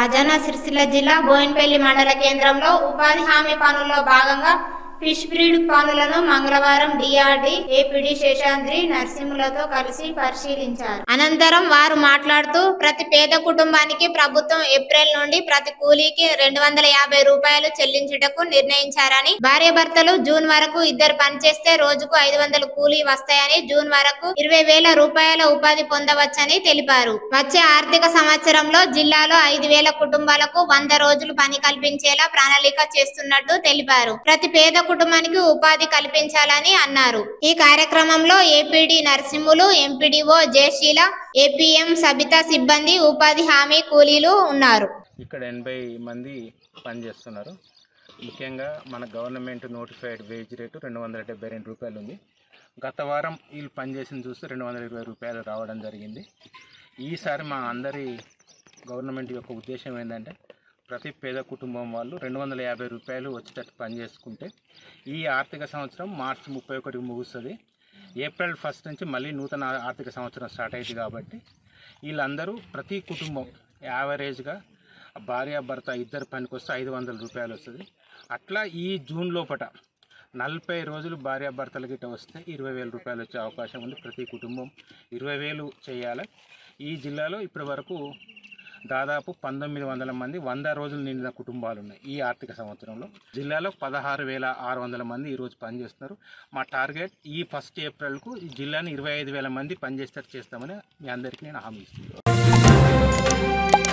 రాజన్న సిరిసిల్ల జిల్లా బోయిన్పల్లి మండల కేంద్రంలో ఉపాధి హామీ పనుల్లో భాగంగా ఫిష్ బ్రీడ్ పనులను మంగళవారం డిఆర్డి ఏపీడీ శేషాద్రి నరసింహులతో కలిసి పరిశీలించారు అనంతరం వారు మాట్లాడుతూ ప్రతి పేద కుటుంబానికి ప్రభుత్వం ఏప్రిల్ నుండి ప్రతి కూలీకి రెండు వందల యాభై రూపాయలు చెల్లించుటకు నిర్ణయించారని భార్యాభర్తలు జూన్ వరకు ఇద్దరు పనిచేస్తే రోజుకు ఐదు వందల కూలీ వస్తాయని జూన్ వరకు ఇరవై వేల రూపాయల ఉపాధి పొందవచ్చని తెలిపారు వచ్చే ఆర్థిక సంవత్సరంలో జిల్లాలో ఐదు వేల కుటుంబాలకు వంద రోజులు పని కల్పించేలా ప్రణాళిక చేస్తున్నట్టు తెలిపారు ప్రతి పేద కుటుంబానికి ఉపాధి కల్పించాలని అన్నారు ఈ కార్యక్రమంలో APD Narasimhulu MPDO Jayasheela APM Sabitha సిబ్బంది ఉపాధి హామీ కూలీలు ఉన్నారు ఇక్కడ ఎనభై మంది పనిచేస్తున్నారు ముఖ్యంగా మన గవర్నమెంట్ నోటిఫైడ్ వేజ్ రేటు రెండు వందల డెబ్బై రెండు రూపాయలు ఉంది గత వారం వీళ్ళు పనిచేసింది చూస్తే రెండు వందల ఇరవై రూపాయలు రావడం జరిగింది ఈసారి మా అందరి గవర్నమెంట్ యొక్క ఉద్దేశం ఏంటంటే ప్రతి పేద కుటుంబం వాళ్ళు రెండు వందల యాభై రూపాయలు వచ్చేటట్టు పని చేసుకుంటే ఈ ఆర్థిక సంవత్సరం మార్చి ముప్పై ఒకటికి ముగుస్తుంది ఏప్రిల్ ఫస్ట్ నుంచి మళ్ళీ నూతన ఆర్థిక సంవత్సరం స్టార్ట్ అయింది కాబట్టి వీళ్ళందరూ ప్రతి కుటుంబం యావరేజ్గా భార్య భర్త ఇద్దరు పనికి వస్తే ఐదు వందల రూపాయలు వస్తుంది అట్లా ఈ జూన్ లోపట నలభై రోజులు భార్యాభర్తల గిట్ట వస్తే ఇరవై వేల రూపాయలు వచ్చే అవకాశం ఉంది ప్రతి కుటుంబం ఇరవై వేలు చేయాలి ఈ జిల్లాలో ఇప్పటి వరకు దాదాపు పంతొమ్మిది వందల మంది వంద రోజులు నిండిన కుటుంబాలు ఉన్నాయి ఈ ఆర్థిక సంవత్సరంలో జిల్లాలో పదహారు వేల ఆరు వందల మంది ఈరోజు పనిచేస్తున్నారు మా టార్గెట్ ఈ ఫస్ట్ ఏప్రిల్కు ఈ జిల్లాని ఇరవై ఐదు వేల మంది పనిచేసేటట్టు చేస్తామని మీ అందరికీ నేను హామీ ఇస్తున్నాను